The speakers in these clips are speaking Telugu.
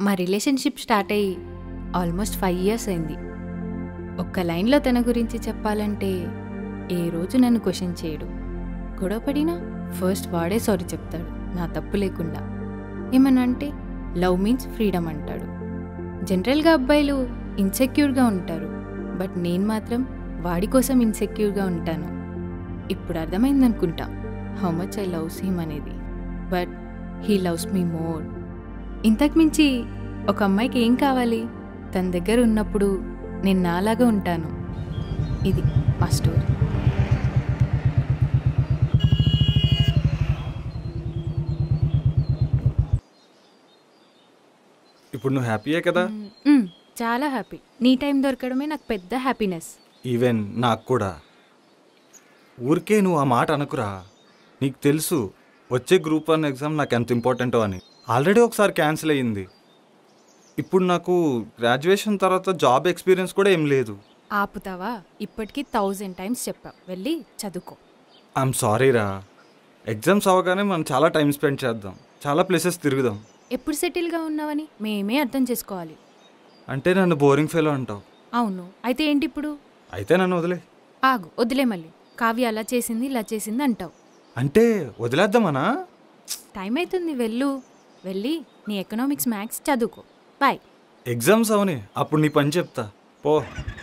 మా రిలేషన్షిప్ స్టార్ట్ అయ్యి ఆల్మోస్ట్ ఫైవ్ ఇయర్స్ అయింది ఒక్క లైన్లో తన గురించి చెప్పాలంటే ఏ రోజు నన్ను క్వశ్చన్ చేయడు గొడవపడినా ఫస్ట్ వాడే సారీ చెప్తాడు నా తప్పు లేకుండా ఏమన్నా అంటే లవ్ మీన్స్ ఫ్రీడమ్ అంటాడు జనరల్గా అబ్బాయిలు ఇన్సెక్యూర్గా ఉంటారు బట్ నేను మాత్రం వాడి కోసం ఇన్సెక్యూర్గా ఉంటాను ఇప్పుడు అర్థమైందనుకుంటా how much I loves him అనేది but he loves me more ఇంతకు మించి ఒక అమ్మాయికి ఏం కావాలి తన దగ్గర ఉన్నప్పుడు నేను నాలాగా ఉంటాను ఇది మా స్టోరీ ఇప్పుడు నువ్వు హ్యాపీయే కదా మ్మ్, చాలా హ్యాపీ నీ టైం దొరకడమే నాకు పెద్ద హ్యాపీనెస్ ఈవెన్ నాకు కూడా ఊరికే నువ్వు ఆ మాట అనుకురా నీకు తెలుసు వచ్చే గ్రూప్ వన్ ఎగ్జామ్ నాకు ఎంత ఇంపార్టెంటో అని ఆల్రెడీ ఒకసారి క్యాన్సిల్ అయ్యింది ఇప్పుడు నాకు గ్రాడ్యుయేషన్ తర్వాత జాబ్ ఎక్స్పీరియన్స్ కూడా ఏం లేదు ఆపుతావా ఇప్పటికీ థౌజండ్ టైమ్స్ చెప్పా వెళ్ళి చదువుకో ఐఎమ్ సారీ రా ఎగ్జామ్స్ అవగానే మనం చాలా టైం స్పెండ్ చేద్దాం చాలా ప్లేసెస్ తిరుగుదాం ఎప్పుడు సెటిల్గా ఉన్నావని మేమే అర్థం చేసుకోవాలి అంటే నన్ను బోరింగ్ ఫెయిల్ అంటావు అవును అయితే ఏంటి ఇప్పుడు అయితే నన్ను వదిలే ఆగు వదిలే మళ్ళీ కావ్య అలా చేసింది ఇలా చేసింది అంటావు అంటే వదిలేద్దామనా టైం అవుతుంది వెళ్ళు వెళ్ళి నీ ఎకనామిక్స్ మ్యాథ్స్ చదువుకో బాయ్ ఎగ్జామ్స్ అవని అప్పుడు నీ పని చెప్తా పో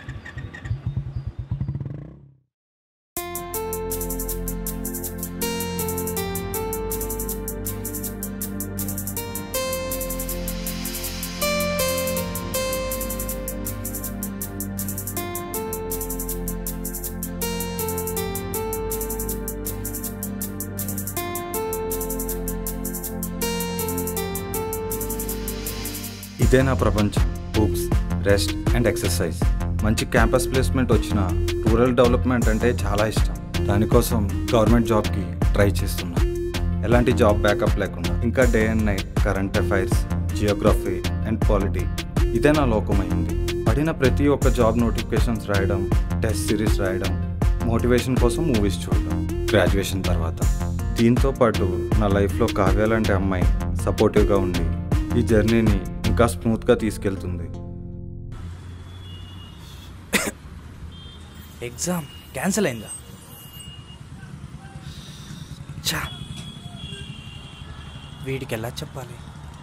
ఇదే నా ప్రపంచం బుక్స్ రెస్ట్ అండ్ ఎక్సర్సైజ్ మంచి క్యాంపస్ ప్లేస్మెంట్ వచ్చిన రూరల్ డెవలప్మెంట్ అంటే చాలా ఇష్టం దానికోసం గవర్నమెంట్ జాబ్కి ట్రై చేస్తున్నా ఎలాంటి జాబ్ బ్యాకప్ లేకుండా ఇంకా day and night current affairs geography and polity ఇదే నా లోకమైంది పడిన ప్రతి ఒక్క జాబ్ నోటిఫికేషన్స్ రాయడం టెస్ట్ సిరీస్ రాయడం మోటివేషన్ కోసం మూవీస్ చూడడం గ్రాడ్యుయేషన్ తర్వాత దీంతో పాటు నా లైఫ్లో కావ్య లాంటి అమ్మాయి సపోర్టివ్గా ఉండి ఈ జర్నీని ఇంకా స్మూత్గా తీసుకెళ్తుంది ఎగ్జామ్ క్యాన్సిల్ అయిందా చా వీడికి ఎలా చెప్పాలి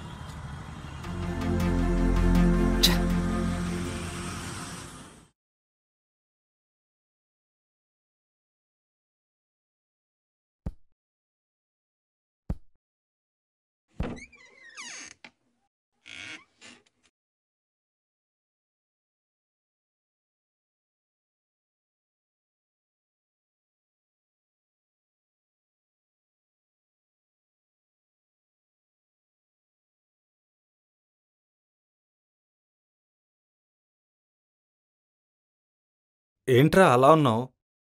ఛ! ఏంట్రా అలా ఉన్నావు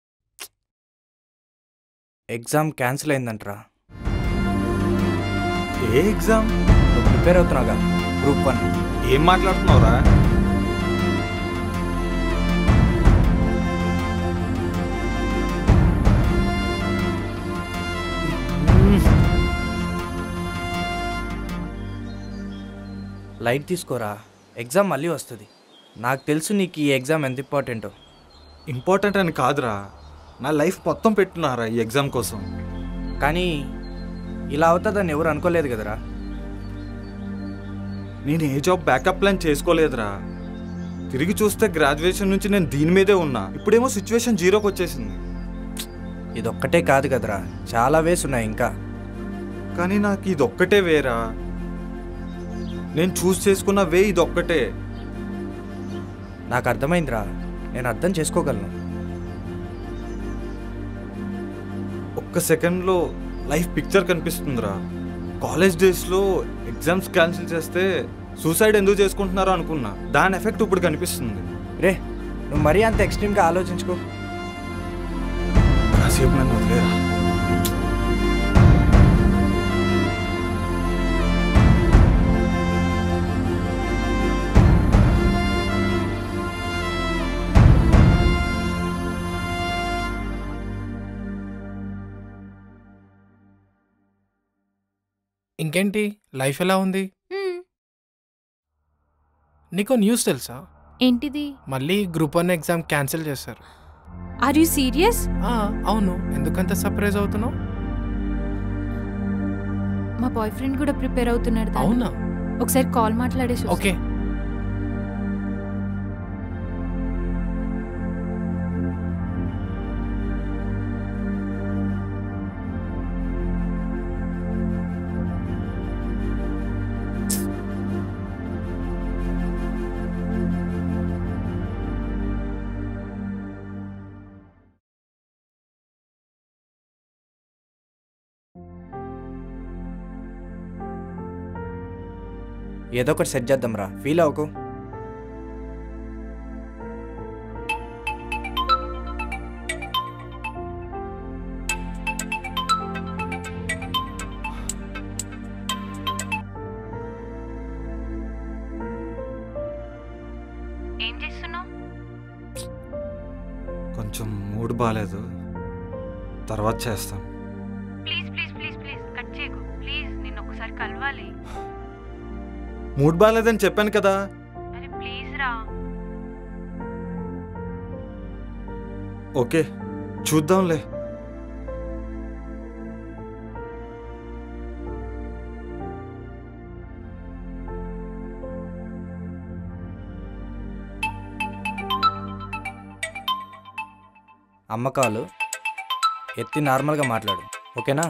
ఎగ్జామ్ క్యాన్సిల్ అయిందంట్రా ఏ ఎగ్జామ్ నువ్వు ప్రిపేర్ అవుతున్నావుగా గ్రూప్ వన్ ఏం మాట్లాడుతున్నావురా లైట్ తీసుకోరా ఎగ్జామ్ మళ్ళీ వస్తుంది నాకు తెలుసు నీకు ఈ ఎగ్జామ్ ఎంత ఇంపార్టెంటో ఇంపార్టెంట్ అని కాదురా నా లైఫ్ మొత్తం పెట్టున్నారా ఈ ఎగ్జామ్ కోసం కానీ ఇలా అవుతుందని ఎవరు అనుకోలేదు కదరా నేను ఏ జాబ్ బ్యాకప్ ప్లాన్ చేసుకోలేదురా తిరిగి చూస్తే గ్రాడ్యుయేషన్ నుంచి నేను దీని మీదే ఉన్నా ఇప్పుడేమో సిచ్యువేషన్ జీరోకి వచ్చేసింది ఇదొక్కటే కాదు కదరా చాలా వేస్ ఉన్నాయి ఇంకా కానీ నాకు ఇది ఒక్కటే వేరా నేను చూస్ చేసుకున్న వే ఇది ఒక్కటే నాకు అర్థమైందిరా నేను అర్థం చేసుకోగలను ఒక్క సెకండ్లో లైఫ్ పిక్చర్ కనిపిస్తుందిరా కాలేజ్ డేస్లో ఎగ్జామ్స్ క్యాన్సిల్ చేస్తే సూసైడ్ ఎందుకు చేసుకుంటున్నారో అనుకున్నా దాని ఎఫెక్ట్ ఇప్పుడు కనిపిస్తుంది రే నువ్వు మరీ అంత ఎక్స్ట్రీమ్గా ఆలోచించుకో కాసేపు నన్ను వదిలేరా ఇంకేంటి లైఫ్ ఎలా ఉంది మ్మ్. నీకో న్యూస్ తెలుసా ఏంటిది మళ్ళీ గ్రూప్ వన్ ఎగ్జామ్ క్యాన్సిల్ చేస్తారు ఆర్ యూ సీరియస్ ఆ, అవును ఎందుకంత సర్ప్రైజ్ అవుతున్నావు మా బాయ్ ఫ్రెండ్ కూడా ప్రిపేర్ అవుతున్నాడు దానికి. అవునా ఒకసారి కాల్ మాట్లాడేసి వస్తా. ఓకే ఏదో ఒకటి సెట్ చేద్దాం రా ఫీల్ అవ్వకు ఏం చేస్తున్నావు కొంచెం మూడ్ బాగాలేదు తర్వాత చేస్తాను please please please please cut చేయకు ప్లీజ్ నిన్ను ఒకసారి కలవాలి మూడ్ బాగాలేదని చెప్పాను కదా అరే ప్లీజ్ రా ఓకే చూద్దాంలే అమ్మకాలు ఎత్తి నార్మల్గా మాట్లాడు ఓకేనా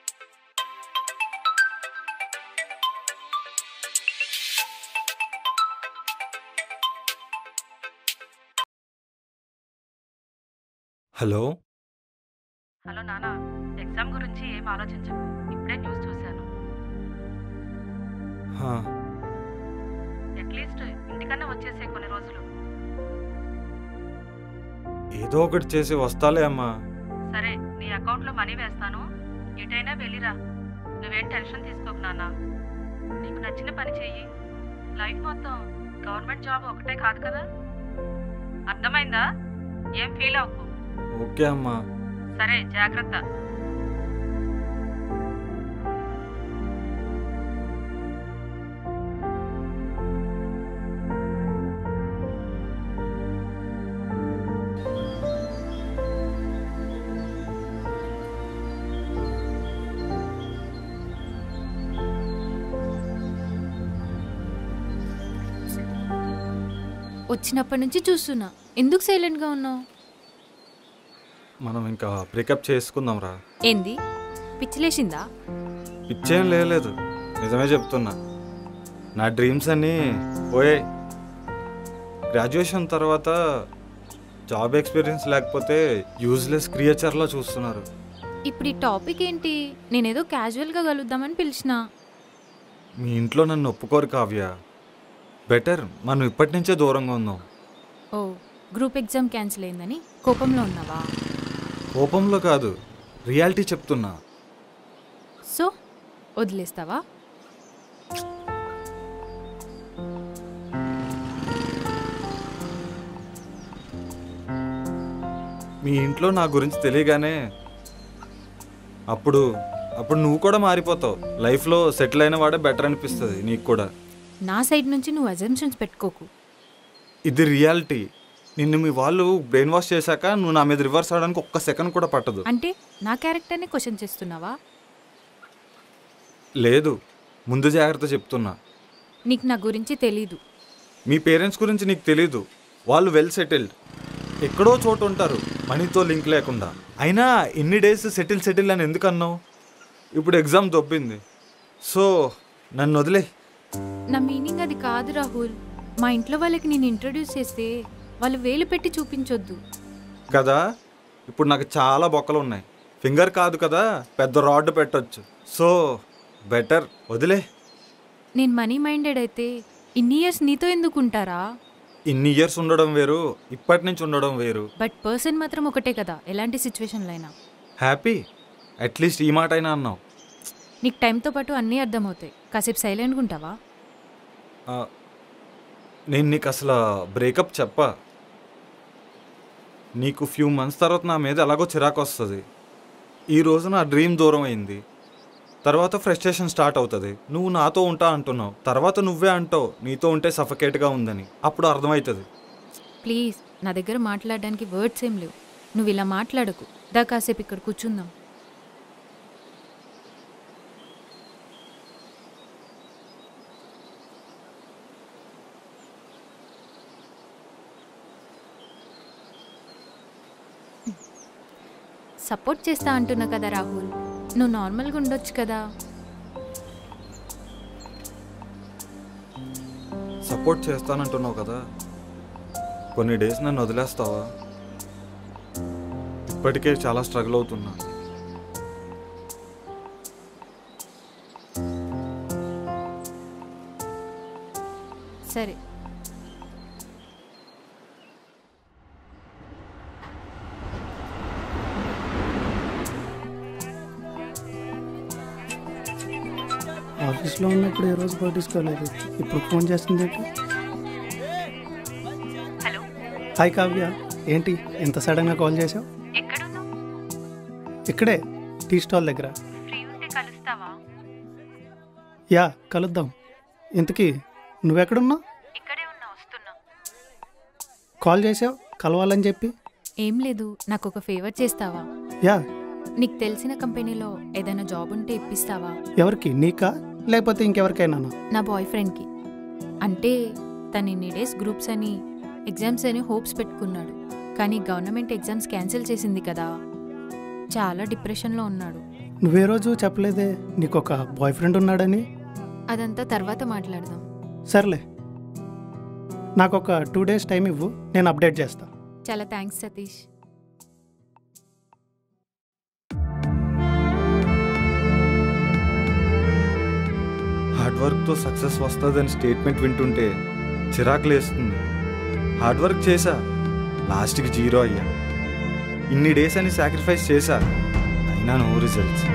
హలో హలో నానా ఎగ్జామ్ గురించి ఏం ఆలోచించకు ఇప్పుడే న్యూస్ చూశాను హా, అట్లీస్ట్ ఇంటికన్నా వచ్చేసే కొన్ని రోజులు ఏదో ఒకటి చేసి వస్తాలే అమ్మా సరే నీ అకౌంట్లో మనీ వేస్తాను ఎటైనా వెళ్ళిరా నువ్వేం టెన్షన్ తీసుకోకు నాన్న నీకు నచ్చిన పని చెయ్యి లైఫ్ మొత్తం గవర్నమెంట్ జాబ్ ఒకటే కాదు కదా అర్థమైందా ఏం ఫీల్ అవ్వకు ఓకే అమ్మా సరే జాగ్రత్త వచ్చినప్పటి నుంచి చూస్తున్నా ఎందుకు సైలెంట్గా ఉన్నావు మనం ఇంకా బ్రేకప్ చేసుకుందాం రా ఏంది పిచ్చిలేసిందా పిచ్చేం లేదు నిజమే చెప్తున్నా నా డ్రీమ్స్ అన్నీ పోయాయి గ్రాడ్యుయేషన్ తర్వాత జాబ్ ఎక్స్పీరియన్స్ లేకపోతే యూజ్లెస్ క్రియేచర్లా చూస్తున్నారు ఇప్పుడు ఈ టాపిక్ ఏంటి నేనేదో క్యాజువల్గా కలుద్దామని పిలిచిన మీ ఇంట్లో నన్ను ఒప్పుకోరు కావ్య బెటర్ మనం ఇప్పటి నుంచే దూరంగా ఉందాం ఓ గ్రూప్ ఎగ్జామ్ క్యాన్సిల్ అయిందని కోపంలో ఉన్నావా కోపంలో కాదు రియాలిటీ చెప్తున్నా సో వదిలేస్తావా మీ ఇంట్లో నా గురించి తెలియగానే అప్పుడు అప్పుడు నువ్వు కూడా మారిపోతావు లైఫ్లో సెటిల్ అయిన వాడే బెటర్ అనిపిస్తుంది నీకు కూడా నా సైడ్ నుంచి నువ్వు అజంప్షన్స్ పెట్టుకోకు ఇది రియాలిటీ నిన్ను మీ వాళ్ళు బ్రెయిన్ వాష్ చేశాక నువ్వు నా మీద రివర్స్ అవడానికి ఒక్క సెకండ్ కూడా పట్టదు అంటే నా క్యారెక్టర్ని క్వశ్చన్ చేస్తున్నావా లేదు ముందు జాగ్రత్త చెప్తున్నా నీకు నా గురించి తెలీదు మీ పేరెంట్స్ గురించి నీకు తెలీదు వాళ్ళు వెల్ సెటిల్డ్ ఎక్కడో చోటు ఉంటారు మనీతో లింక్ లేకుండా అయినా ఎన్ని డేస్ సెటిల్ సెటిల్ అని ఎందుకు అన్నావు ఇప్పుడు ఎగ్జామ్ దొబ్బింది సో నన్ను వదిలే నా మీనింగ్ అది కాదు రాహుల్ మా ఇంట్లో వాళ్ళకి నేను ఇంట్రొడ్యూస్ చేస్తే వాళ్ళు వేలు పెట్టి చూపించొద్దు కదా ఇప్పుడు నాకు చాలా బొక్కలు ఉన్నాయి ఫింగర్ కాదు కదా పెద్ద రాడ్ పెట్టొచ్చు సో బెటర్ వదిలే నేను మనీ మైండెడ్ అయితే ఇన్ని ఇయర్స్ నీతో ఎందుకు ఉంటారా ఇన్ని ఇయర్స్ ఉండడం వేరు ఇప్పటి నుంచి ఉండడం వేరు బట్ పర్సన్ మాత్రం ఒకటే కదా ఎలాంటి సిచ్యువేషన్లో అయినా హ్యాపీ అట్లీస్ట్ ఈ మాట అయినా అన్నావు నీకు టైంతో పాటు అన్నీ అర్థమవుతాయి కాసేపు సైలెంట్గా ఉంటావా ఆ, నేను నీకు అసలు బ్రేకప్ చెప్పా నీకు ఫ్యూ మంత్స్ తర్వాత నా మీద ఎలాగో చిరాకు వస్తుంది ఈ రోజు నా డ్రీమ్ దూరం అయింది తర్వాత ఫ్రస్ట్రేషన్ స్టార్ట్ అవుతుంది నువ్వు నాతో ఉంటా అంటున్నావు తర్వాత నువ్వే అంటావు నీతో ఉంటే సఫకేట్గా ఉందని అప్పుడు అర్థమవుతుంది ప్లీజ్ నా దగ్గర మాట్లాడడానికి వర్డ్స్ ఏం లేవు నువ్వు ఇలా మాట్లాడకు దా కాసేపు ఇక్కడ కూర్చుందాం సపోర్ట్ చేస్తా అంటున్నా కదా రాహుల్ నువ్వు నార్మల్గా ఉండొచ్చు కదా సపోర్ట్ చేస్తానంటున్నావు కదా కొన్ని డేస్ నన్ను వదిలేస్తావా ఇప్పటికే చాలా స్ట్రగుల్ అవుతున్నా సరే ఆఫీస్లో ఉన్నప్పుడు ఏ రోజు పట్టించుకోలేదు ఇప్పుడు ఫోన్ చేస్తుంది ఏంటి హలో హాయ్ కావ్య ఏంటి ఎంత సడన్గా కాల్ చేసావు ఎక్కడున్నావు ఇక్కడే టీ స్టాల్ దగ్గర ఫ్రీ ఉంటే కలుస్తావా యా కలుద్దాం ఇంతకీ నువ్వెక్కడున్నావు ఇక్కడే ఉన్నా వస్తున్నా కాల్ చేసావు కలవాలని చెప్పి ఏం లేదు నాకు ఒక ఫేవర్ చేస్తావా యా నీకు తెలిసిన కంపెనీలో ఏదైనా జాబ్ ఉంటే ఇప్పిస్తావా ఎవరికి నీకా లేకపోతే ఇంకెవరికైనా నా బాయ్ ఫ్రెండ్కి అంటే తను ఇన్ని డేస్ గ్రూప్స్ అని ఎగ్జామ్స్ అని హోప్స్ పెట్టుకున్నాడు కానీ గవర్నమెంట్ ఎగ్జామ్స్ క్యాన్సిల్ చేసింది కదా చాలా డిప్రెషన్లో ఉన్నాడు నువ్వే రోజు చెప్పలేదే నీకు ఒక బాయ్ ఫ్రెండ్ ఉన్నాడని అదంతా తర్వాత మాట్లాడదాం సర్లే నాకు ఒక టూ డేస్ టైం ఇవ్వు నేను అప్డేట్ చేస్తా చాలా థ్యాంక్స్ సతీష్ హార్డ్ వర్క్తో సక్సెస్ వస్తుందని స్టేట్మెంట్ వింటుంటే చిరాకు లేస్తుంది హార్డ్ వర్క్ చేశా లాస్ట్కి జీరో అయ్యా ఇన్ని డేస్ అని సాక్రిఫైస్ చేశా అయినా నో రిజల్ట్స్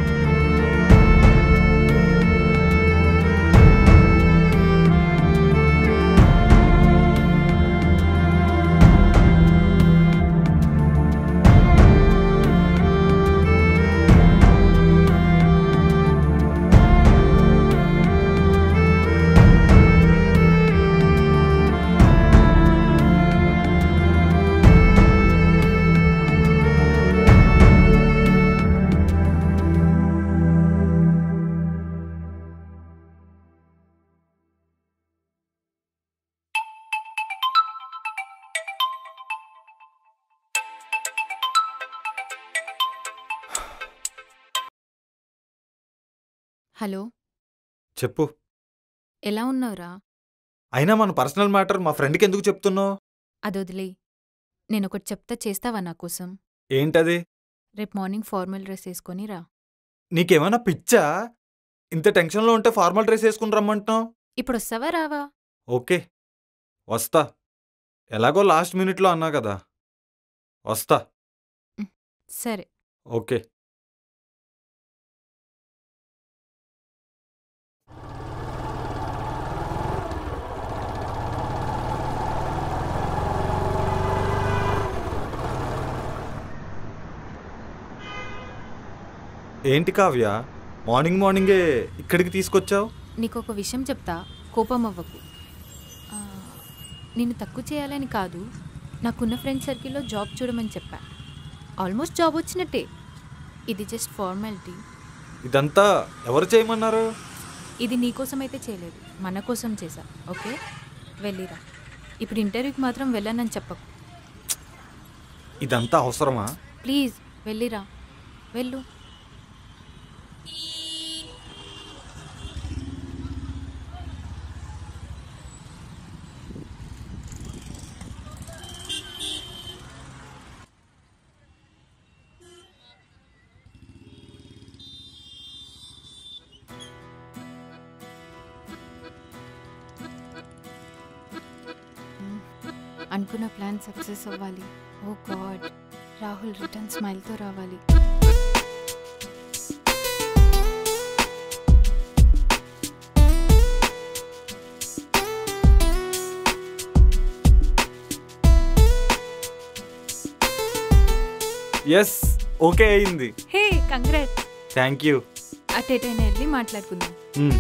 హలో చెప్పు ఎలా ఉన్నావురా అయినా మన పర్సనల్ మ్యాటర్ మా ఫ్రెండ్కి ఎందుకు చెప్తున్నావు అది వదిలే నేను ఒకటి చెప్తా చేస్తావా నా కోసం ఏంటది రేపు మార్నింగ్ ఫార్మల్ డ్రెస్ వేసుకొని రా నీకేమైనా పిచ్చా ఇంత టెన్షన్లో ఉంటే ఫార్మల్ డ్రెస్ వేసుకుని రమ్మంటున్నావు ఇప్పుడు వస్తావా రావా ఓకే వస్తా ఎలాగో లాస్ట్ మినిట్లో అన్నా కదా వస్తా సరే ఓకే ఏంటి కావ్య మార్నింగ్ మార్నింగే ఇక్కడికి తీసుకొచ్చావు నీకు ఒక విషయం చెప్తా కోపం అవ్వకు ఆ, నిన్ను తక్కువ చేయాలని కాదు నాకున్న ఫ్రెండ్ సర్కిల్లో జాబ్ చూడమని చెప్పా ఆల్మోస్ట్ జాబ్ వచ్చినట్టే ఇది జస్ట్ ఫార్మాలిటీ ఇదంతా ఎవరు చేయమన్నారు ఇది నీకోసం అయితే చేయలేదు మన కోసం చేశా ఓకే వెళ్ళిరా ఇప్పుడు ఇంటర్వ్యూకి మాత్రం వెళ్ళానని చెప్పకు ఇదంతా అవసరమా ప్లీజ్ వెళ్ళిరా వెళ్ళు అనుకున్న ప్లాన్ సక్సెస్ అవ్వాలి ఓ గాడ్ రాహుల్ రిటర్న్ స్మైల్తో రావాలి ఎస్ ఓకే అయింది హే కంగ్రాట్ థ్యాంక్ యూ అటెటైనా వెళ్ళి మాట్లాడుకుందాం మ్మ్.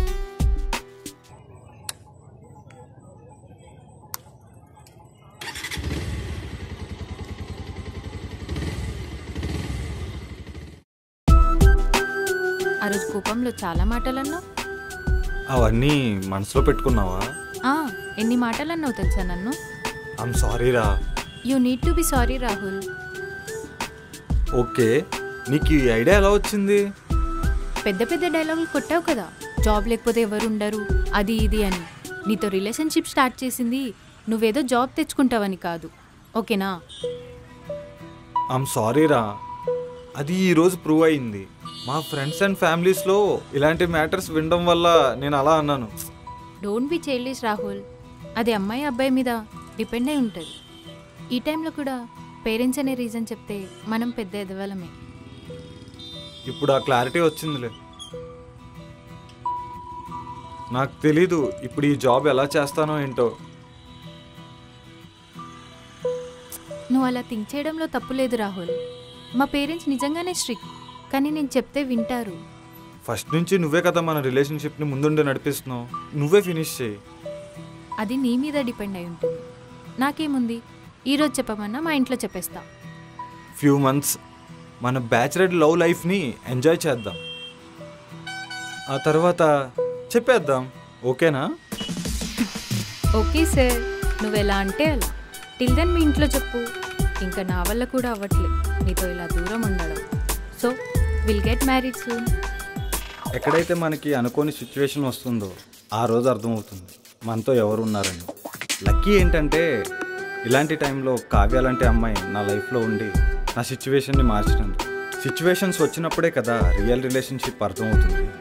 ఆ రోజు కోపంలో చాలా మాటలు అన్నావు అవన్నీ మనసులో పెట్టుకున్నావా ఆ, ఎన్ని మాటలు అన్నావు తెలుసా నన్ను ఐమ్ సారీ రా you need to be sorry Rahul okay నీకు ఈ ఐడియా ఎలా వచ్చింది పెద్ద పెద్ద డైలాగులు కొట్టావు కదా జాబ్ లేకపోతే ఎవరు ఉండరు అది ఇది అని నీతో రిలేషన్షిప్ స్టార్ట్ చేసింది నువ్వేదో జాబ్ తెచ్చుకుంటావని కాదు ఓకేనా ఐమ్ సారీ రా అది ఈరోజు ప్రూవ్ అయింది మా ఫ్రెండ్స్ అండ్ ఫ్యామిలీస్లో ఇలాంటి మ్యాటర్స్ వినడం వల్ల నేను అలా అన్నాను డోంట్ బి చైల్డిష్ రాహుల్ అది అమ్మాయి అబ్బాయి మీద డిపెండ్ అయి ఉంటుంది ఈ టైంలో కూడా పేరెంట్స్ అనే రీజన్ చెప్తే మనం పెద్ద ఎదవలమే ఇప్పుడు ఆ క్లారిటీ వచ్చిందిలే నాకు తెలీదు ఇప్పుడు ఈ జాబ్ ఎలా చేస్తానో ఏంటో నువ్వు అలా థింక్ చేయడంలో తప్పు లేదు రాహుల్ మా పేరెంట్స్ నిజంగానే స్ట్రిక్ట్ కానీ నేను చెప్తే వింటారు ఫస్ట్ నుంచి నువ్వే కదా మన రిలేషన్షిప్ని ముందుండి నడిపిస్తున్నావు నువ్వే ఫినిష్ చేయి అది నీ మీద డిపెండ్ అయి ఉంటుంది నాకేముంది ఈరోజు చెప్పమన్నా మా ఇంట్లో చెప్పేస్తా ఫ్యూ మంత్స్ మన బ్యాచులర్ లవ్ లైఫ్ని ఎంజాయ్ చేద్దాం ఆ తర్వాత చెప్పేద్దాం ఓకేనా ఓకే సార్ నువ్వు ఎలా అంటే అలా టిల్ దెన్ మీ ఇంట్లో చెప్పు ఇంకా నా వల్ల కూడా అవ్వట్లేదు నీతో ఇలా దూరం ఉండడం so will get married soon ఎక్కడైతే మనకి అనుకోని సిచ్యువేషన్ వస్తుందో ఆ రోజు అర్థమవుతుంది మనతో ఎవరు ఉన్నారని లక్కీ ఏంటంటే ఇలాంటి టైంలో కావ్య లాంటి అమ్మాయి నా లైఫ్లో ఉండి నా సిచ్యువేషన్ని మార్చినందుకు సిచ్యువేషన్స్ వచ్చినప్పుడే కదా రియల్ రిలేషన్షిప్ అర్థమవుతుంది